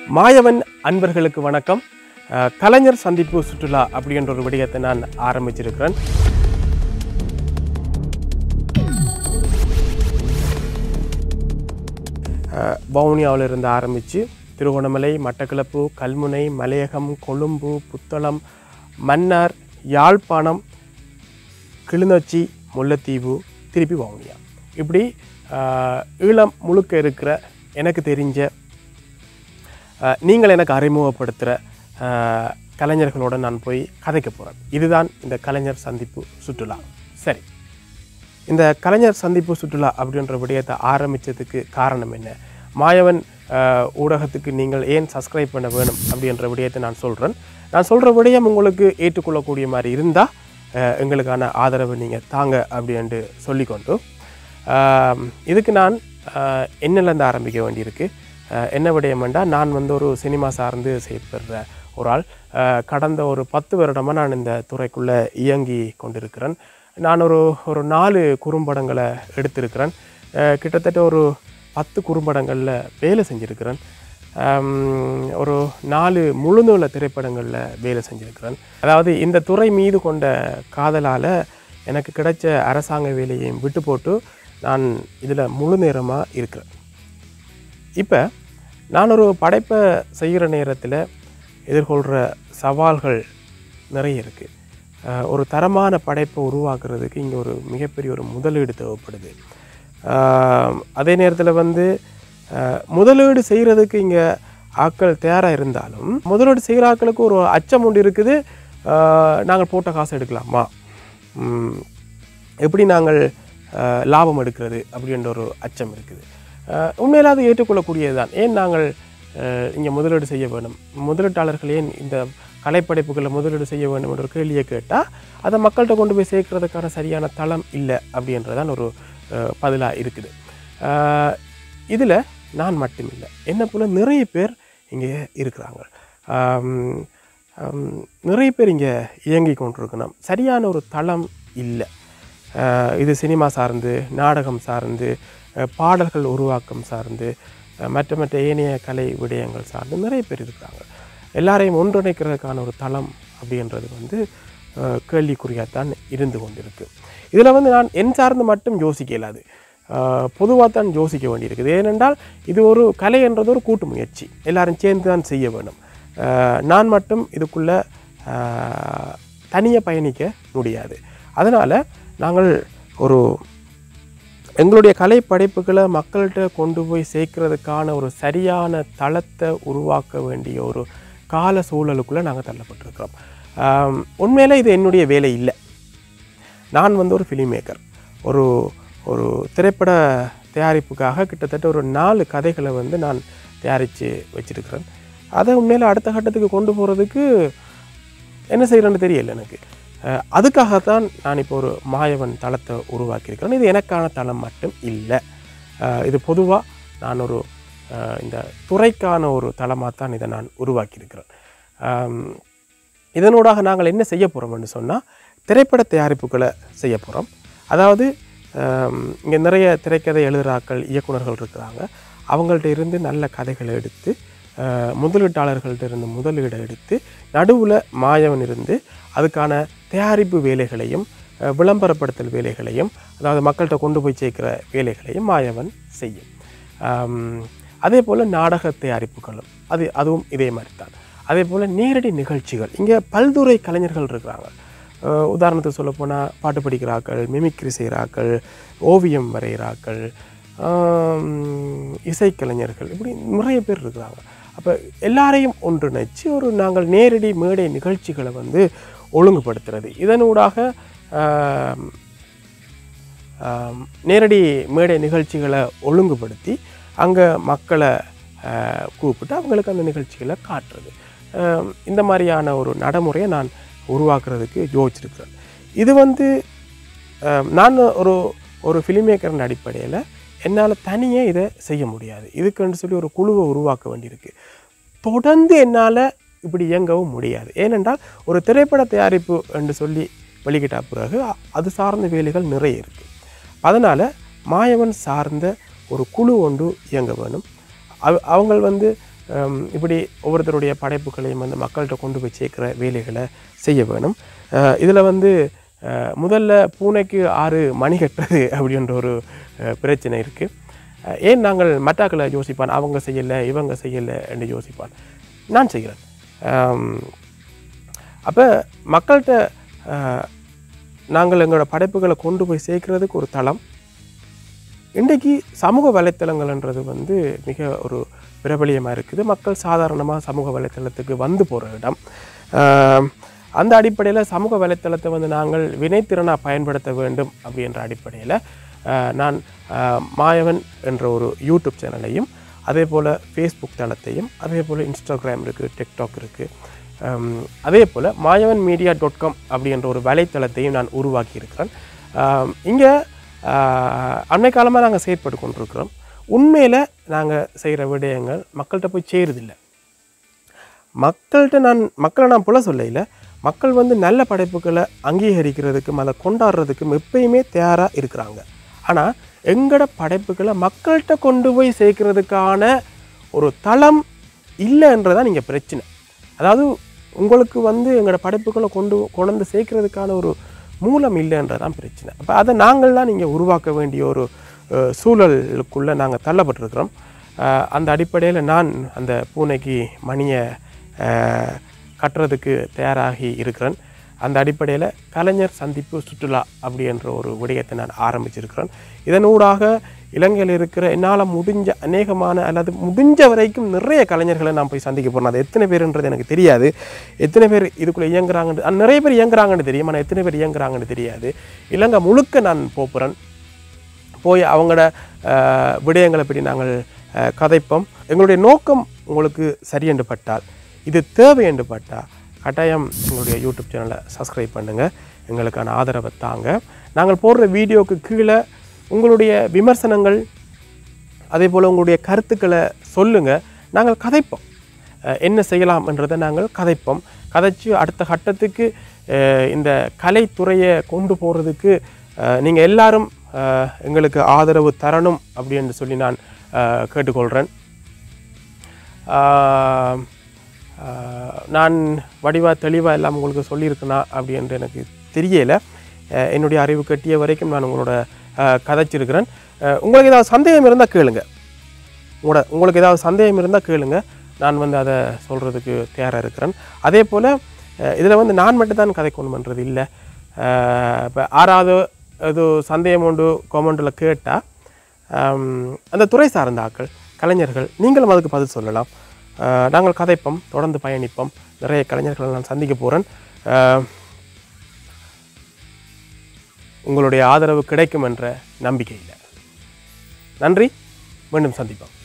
மாயவன் அன்பர்களுக்கு வணக்கம் அஹ், கலைஞர் சந்திப்பு சுற்றுலா அப்படின்ற ஒரு விடயத்தை நான் ஆரம்பிச்சிருக்கிறேன் அஹ், வவுனியாவில் இருந்து ஆரம்பித்து திருகோணமலை மட்டக்களப்பு கல்முனை மலையகம் கொழும்பு புத்தளம் மன்னார் யாழ்ப்பாணம் கிளிநொச்சி முல்லைத்தீவு திருப்பி வவுனியா இப்படி அஹ், ஈழம் முழுக்க இருக்கிற எனக்கு தெரிஞ்ச அஹ், நீங்கள் எனக்கு அறிமுகப்படுத்துகிற கலைஞர்களோட நான் போய் கதைக்க போகிறேன் இதுதான் இந்த கலைஞர் சந்திப்பு சுற்றுலா சரி இந்த கலைஞர் சந்திப்பு சுற்றுலா அப்படின்ற விடயத்தை ஆரம்பித்ததுக்கு காரணம் என்ன மாயவன் அஹ், ஊடகத்துக்கு நீங்கள் ஏன் சப்ஸ்கிரைப் பண்ண வேணும் அப்படின்ற விடயத்தை நான் சொல்கிறேன் நான் சொல்கிற விடயம் உங்களுக்கு ஏற்றுக்கொள்ளக்கூடிய மாதிரி இருந்தால் எங்களுக்கான ஆதரவை நீங்கள் தாங்க அப்படின்ட்டு சொல்லிக்கொண்டு அஹ், இதுக்கு நான் அஹ், என்னிலேருந்து ஆரம்பிக்க வேண்டியிருக்கு அஹ், என்ன விடயம்ண்டா நான் வந்து ஒரு சினிமா சார்ந்து செயற்படுற ஒரு ஆள் அஹ், கடந்த ஒரு பத்து வருடமாக நான் இந்த துறைக்குள்ளே இயங்கி கொண்டிருக்கிறேன் நான் ஒரு ஒரு நாலு குறும்படங்களை எடுத்திருக்கிறேன் அஹ், கிட்டத்தட்ட ஒரு பத்து குறும்படங்களில் வேலை செஞ்சுருக்கிறேன் ஆம், ஒரு நாலு முழுநூல திரைப்படங்களில் வேலை செஞ்சுருக்கிறேன் அதாவது இந்த துறை மீது கொண்ட காதலால் எனக்கு கிடைச்ச அரசாங்க வேலையையும் விட்டு போட்டு நான் இதில் முழு நேரமாக இருக்கிறேன் இப்போ நான் ஒரு படைப்பை செய்கிற நேரத்தில் எதிர்கொள்கிற சவால்கள் நிறைய இருக்குது ஒரு தரமான படைப்பை உருவாக்குறதுக்கு இங்கே ஒரு மிகப்பெரிய ஒரு முதலீடு தேவைப்படுது ஆஹ் அதே நேரத்தில் வந்து ஆஹ் முதலீடு செய்கிறதுக்கு இங்கே ஆட்கள் தயாராக இருந்தாலும் முதலீடு செய்கிற ஆட்களுக்கு ஒரு அச்சம் ஒன்று இருக்குது ஆஹ் நாங்கள் போட்ட காசு எடுக்கலாமா உம், எப்படி நாங்கள் ஆஹ் லாபம் எடுக்கிறது அப்படின்ற ஒரு அச்சம் இருக்குது ஆஹ் உண்மையில அது ஏற்றுக்கொள்ளக்கூடியது தான் ஏன் நாங்கள் இங்கே முதலீடு செய்ய வேணும் முதலீட்டாளர்கள் ஏன் இந்த கலைப்படைப்புகளில் முதலீடு செய்ய வேண்டும் என்ற ஒரு கேள்வியை கேட்டால் அதை மக்கள்கிட்ட கொண்டு போய் சேர்க்கறதுக்கான சரியான தளம் இல்லை அப்படின்றதான் ஒரு பதிலாக இருக்குது இதில் நான் மட்டும் இல்லை என்னை போல் நிறைய பேர் இங்கே இருக்கிறாங்க ஆம், ஆம், நிறைய பேர் இங்கே இயங்கி கொண்டிருக்கணும் சரியான ஒரு தளம் இல்லை ஆஹ் இது சினிமா சார்ந்து நாடகம் சார்ந்து அஹ் பாடல்கள் உருவாக்கம் சார்ந்து அஹ் மற்ற மற்ற ஏனைய கலை விடயங்கள் சார்ந்து நிறைய பேர் இருக்கிறாங்க எல்லாரையும் ஒன்றிணைக்கிறதுக்கான ஒரு தளம் அப்படின்றது வந்து அஹ் கேள்விக்குறியாகத்தான் இருந்து கொண்டிருக்கு இதில் வந்து நான் என் சார்ந்து மட்டும் யோசிக்க இயலாது பொதுவாக தான் யோசிக்க வேண்டியிருக்குது ஏனென்றால் இது ஒரு கலை என்றது ஒரு கூட்டு முயற்சி எல்லாரும் சேர்ந்து தான் செய்ய வேணும் அஹ் நான் மட்டும் இதுக்குள்ளே தனியாக பயணிக்க முடியாது அதனால் நாங்கள் ஒரு எங்களுடைய கலை படைப்புகளை மக்கள்கிட்ட கொண்டு போய் சேர்க்கறதுக்கான ஒரு சரியான தளத்தை உருவாக்க வேண்டிய ஒரு கால சூழலுக்குள்ளே நாங்கள் தள்ளப்பட்டிருக்கிறோம் ஆம், உண்மையில இது என்னுடைய வேலை இல்லை நான் வந்து ஒரு ஃபிலிம் மேக்கர் ஒரு ஒரு திரைப்பட தயாரிப்புக்காக கிட்டத்தட்ட ஒரு நாலு கதைகளை வந்து நான் தயாரித்து வச்சிருக்கிறேன் அதை உண்மையில் அடுத்த கட்டத்துக்கு கொண்டு போகிறதுக்கு என்ன செய்கிறேன்னு தெரியல எனக்கு அஹ் அதுக்காகத்தான் நான் இப்போ ஒரு மாயவன் தளத்தை உருவாக்கியிருக்கிறேன் இது எனக்கான தளம் மட்டும் இல்லை அஹ் இது பொதுவாக நான் ஒரு அஹ் இந்த துறைக்கான ஒரு தளமாக தான் இதை நான் உருவாக்கியிருக்கிறேன் ஆம், இதனூடாக நாங்கள் என்ன செய்ய போகிறோம்னு சொன்னால் திரைப்பட தயாரிப்புகளை செய்ய போகிறோம் அதாவது இங்கே நிறைய திரைக்கதை எழுதுறாக்கள் இயக்குனர்கள் இருக்கிறாங்க அவங்கள்ட்ட இருந்து நல்ல கதைகளை எடுத்து அஹ், முதலீட்டாளர்கள்ட்ட இருந்து முதலீடை எடுத்து நடுவில் மாயவன் இருந்து அதுக்கான தயாரிப்பு வேலைகளையும் அஹ், விளம்பரப்படுத்தல் வேலைகளையும் அதாவது மக்கள்கிட்ட கொண்டு போய் சேர்க்கிற வேலைகளையும் மாயவன் செய்யும் ஆம், அதே போல் நாடக தயாரிப்புகளும் அது அதுவும் இதே மாதிரி தான் அதே போல் நேரடி நிகழ்ச்சிகள் இங்கே பல்துறை கலைஞர்கள் இருக்கிறாங்க அஹ் உதாரணத்துக்கு சொல்லப்போனால் பாட்டு படிக்கிறாக்கள் மிமிக்ரி செய்கிறாக்கள் ஓவியம் வரைகிறாக்கள் ஆம், இசைக்கலைஞர்கள் இப்படி நிறைய பேர் இருக்கிறாங்க அப்போ எல்லாரையும் ஒன்றிணைச்சு ஒரு நாங்கள் நேரடி மேடை நிகழ்ச்சிகளை வந்து ஒழுங்குபடுத்துறது இதனூடாக ஆம், ஆம், நேரடி மேடை நிகழ்ச்சிகளை ஒழுங்குபடுத்தி அங்கே மக்களை ஆஹ், கூப்பிட்டு அவங்களுக்கு அந்த நிகழ்ச்சிகளை காட்டுறது ஆம், இந்த மாதிரியான ஒரு நடைமுறையை நான் உருவாக்குறதுக்கு யோசிச்சிருக்கிறேன் இது வந்து ஆம், நான் ஒரு ஒரு ஃபிலிம் மேக்கரின் அடிப்படையில் என்னால் தனியாக இதை செய்ய முடியாது இதுக்குன்னு சொல்லி ஒரு குழுவை உருவாக்க வேண்டியிருக்கு தொடர்ந்து என்னால் இப்படி இயங்கவும் முடியாது ஏனென்றால் ஒரு திரைப்பட தயாரிப்பு என்று சொல்லி வெளிக்கிட்ட பிறகு அ- அது சார்ந்த வேலைகள் நிறைய இருக்குது அதனால் மாயவன் சார்ந்த ஒரு குழு ஒன்று இயங்க வேணும் அவ அவங்க வந்து ஹம், இப்படி ஒவ்வொருத்தருடைய படைப்புகளையும் வந்து மக்கள்கிட்ட கொண்டு போய் சேர்க்குற வேலைகளை செய்ய வேணும் இதில் வந்து அஹ், முதல்ல பூனைக்கு ஆறு மணி கட்டுறது அப்படின்ற ஒரு அஹ், பிரச்சனை இருக்குது ஏன் நாங்கள் மட்டாக்களை யோசிப்பான் அவங்க செய்யலை இவங்க செய்யலை என்று யோசிப்பான் நான் செய்கிறேன் அப்போ மக்கள்கிட்ட அஹ், நாங்கள் எங்களோட படைப்புகளை கொண்டு போய் சேர்க்கறதுக்கு ஒரு தளம் இன்றைக்கு சமூக வலைத்தளங்கள்ன்றது வந்து மிக ஒரு பிரபலியமாக இருக்குது மக்கள் சாதாரணமாக சமூக வலைத்தளத்துக்கு வந்து போகிற இடம் ஆம், அந்த அடிப்படையில் சமூக வலைத்தளத்தை வந்து நாங்கள் வினைத்திறனாக பயன்படுத்த வேண்டும் அப்படின்ற அடிப்படையில் நான் ஆஹ், மாயவன் என்ற ஒரு யூடியூப் சேனலையும் அதே போல் ஃபேஸ்புக் தளத்தையும் அதே போல் இன்ஸ்டாகிராம் இருக்குது டிக்டாக் இருக்குது அதே போல் மாயவன் மீடியா டாட் காம் அப்படின்ற ஒரு வலைத்தளத்தையும் நான் உருவாக்கி இருக்கிறேன் இங்கே அன்னை காலமாக நாங்கள் செயற்பட்டு கொண்டிருக்கிறோம் உண்மையில் நாங்கள் செய்கிற விடயங்கள் மக்கள்கிட்ட போய் சேருதில்லை மக்கள்கிட்ட நான் மக்களை நான் புல சொல்லையில் மக்கள் வந்து நல்ல படைப்புகளை அங்கீகரிக்கிறதுக்கும் அதை கொண்டாடுறதுக்கும் எப்பயுமே தயாராக இருக்கிறாங்க ஆனால் எங்களோட படைப்புகளை மக்கள்கிட்ட கொண்டு போய் சேர்க்கறதுக்கான ஒரு தளம் இல்லைன்றதான் நீங்கள் பிரச்சனை அதாவது உங்களுக்கு வந்து எங்களோட படைப்புகளை கொண்டு கொண்டு வந்து சேர்க்கறதுக்கான ஒரு மூலம் இல்லைன்றதான் பிரச்சனை அப்போ அதை நாங்கள் தான் நீங்கள் உருவாக்க வேண்டிய ஒரு அஹ், சூழலுக்குள்ளே நாங்கள் தள்ளப்பட்டிருக்கிறோம் அஹ், அந்த அடிப்படையில் நான் அந்த பூனைக்கு மணியை அஹ், கட்டுறதுக்கு தயாராகி இருக்கிறேன் அந்த அடிப்படையில் கலைஞர் சந்திப்பு சுற்றுலா அப்படின்ற ஒரு விடயத்தை நான் ஆரம்பிச்சிருக்கிறேன் இதனூடாக இலங்கையில் இருக்கிற என்னால் முடிஞ்ச அநேகமான அல்லது முடிஞ்ச வரைக்கும் நிறைய கலைஞர்களை நான் போய் சந்திக்க போகிறேன் அது எத்தனை பேருன்றது எனக்கு தெரியாது எத்தனை பேர் இதுக்குள்ளே இயங்குறாங்கன்னு அஹ் நிறைய பேர் இயங்குறாங்கன்னு தெரியும் ஆனால் எத்தனை பேர் இயங்குறாங்கன்னு தெரியாது இலங்கை முழுக்க நான் போகிறேன் போய் அவங்களோட அஹ், விடயங்களை பற்றி நாங்கள் அஹ், கதைப்போம் எங்களுடைய நோக்கம் உங்களுக்கு சரி என்று பட்டால் இது தேவை என்று பட்டால் கட்டாயம் எங்களுடைய யூடியூப் சேனலை சப்ஸ்கிரைப் பண்ணுங்கள் எங்களுக்கான ஆதரவை தாங்க நாங்கள் போடுற வீடியோவுக்கு கீழே உங்களுடைய விமர்சனங்கள் அதே போல் உங்களுடைய கருத்துக்களை சொல்லுங்கள் நாங்கள் கதைப்போம் அஹ், என்ன செய்யலாம்ன்றதை நாங்கள் கதைப்போம் கதைச்சு அடுத்த கட்டத்துக்கு அஹ், இந்த கலைத்துறையை கொண்டு போகிறதுக்கு நீங்கள் எல்லாரும் அஹ், எங்களுக்கு ஆதரவு தரணும் அப்படின்னு சொல்லி நான் அஹ், கேட்டுக்கொள்கிறேன் ஆஹ், ஆஹ், நான் வடிவாக தெளிவாக எல்லாம் உங்களுக்கு சொல்லியிருக்கேனா அப்படின்ட்டு எனக்கு தெரியலை அஹ், என்னுடைய அறிவு கட்டிய வரைக்கும் நான் உங்களோட அஹ், கதைச்சிருக்கிறேன் அஹ், உங்களுக்கு ஏதாவது சந்தேகம் இருந்தால் கேளுங்க உங்களோட உங்களுக்கு ஏதாவது சந்தேகம் இருந்தால் கேளுங்க நான் வந்து அதை சொல்கிறதுக்கு தயாராக இருக்கிறேன் அதே போல் இதில் வந்து நான் மட்டும் தான் கதை கொண்டு பண்ணுறது இல்லை இப்போ ஆறாவது இது சந்தேகம் உண்டு காமெண்டில் கேட்டால் அந்த துறை சார்ந்த ஆட்கள் கலைஞர்கள் நீங்களும் அதுக்கு பதில் சொல்லலாம் அஹ், நாங்கள் கதைப்போம் தொடர்ந்து பயணிப்போம் நிறைய கலைஞர்களை நான் சந்திக்க போகிறேன் உங்களுடைய ஆதரவு கிடைக்கும் என்ற நம்பிக்கையில் நன்றி மீண்டும் சந்திப்போம்